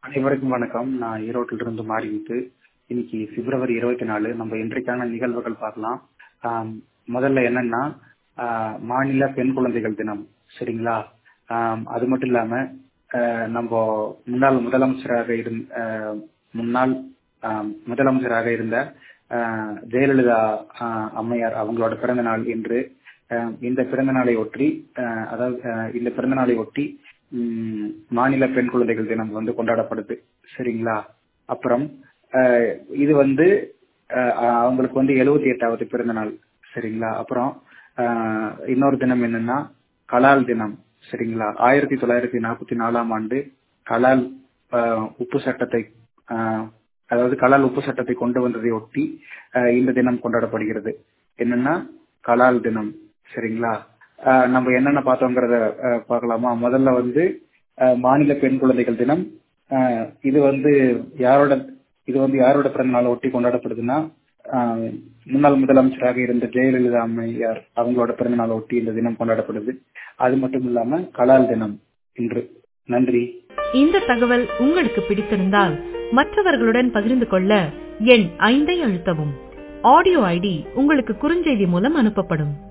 அனைவருக்கும் வணக்கம் நான் ஈரோட்டில இருந்து மாறிட்டு இன்னைக்கு பிப்ரவரி இருபத்தி நாலு நம்ம இன்றைக்கான நிகழ்வுகள் பார்க்கலாம் ஆம், முதல்ல என்னன்னா ஆஹ், மாநில பெண் குழந்தைகள் தினம் சரிங்களா ஆம், அது மட்டும் இல்லாம ஆஹ், நம்ம முன்னாள் முதலமைச்சராக இருந்த ஆஹ், முன்னாள் ஆஹ், முதலமைச்சராக இருந்த ஆஹ், ஜெயலலிதா ஆஹ், அம்மையார் அவங்களோட பிறந்த நாள் என்று ஆஹ், இந்த பிறந்த நாளை ஒட்டி ஆஹ், அதாவது ஆஹ், இந்த பிறந்த நாளை ஒட்டி ம், மாநில பெண் குழந்தைகள் தினம் வந்து கொண்டாடப்படுது சரிங்களா அப்புறம் ஆஹ், இது வந்து ஆஹ், அவங்களுக்கு வந்து எழுபத்தி எட்டாவது பிறந்த நாள் சரிங்களா அப்புறம் ஆஹ், இன்னொரு தினம் என்னன்னா கலால் தினம் சரிங்களா ஆயிரத்தி தொள்ளாயிரத்தி நாற்பத்தி நாலாம் ஆண்டு கலால் ஆஹ், உப்பு சட்டத்தை ஆஹ், அதாவது கலால் உப்பு சட்டத்தை கொண்டு வந்ததை ஒட்டி ஆஹ், இந்த தினம் கொண்டாடப்படுகிறது என்னன்னா கலால் தினம் சரிங்களா ஆஹ், நம்ம என்னென்ன பார்த்தோங்கிறத ஆஹ், பார்க்கலாமா முதல்ல வந்து ஆஹ், மாநில பெண் குழந்தைகள் தினம் ஆஹ், இது வந்து யாரோட இது வந்து யாரோட பிறந்த நாளை ஒட்டி கொண்டாடப்படுதுன்னா ஆஹ், முன்னாள் முதலமைச்சராக இருந்த ஜெயலலிதா அம்மையார் அவங்களோட பிறந்த நாளை ஒட்டி இந்த தினம் கொண்டாடப்படுது அது மட்டும் இல்லாம கலால் தினம் இன்று நன்றி இந்த தகவல் உங்களுக்கு பிடித்திருந்தால் மற்றவர்களுடன் பகிர்ந்து கொள்ள எண் ஐந்தை அழுத்தவும் ஆடியோ ஐடி உங்களுக்கு குறுஞ்செய்தி மூலம் அனுப்பப்படும்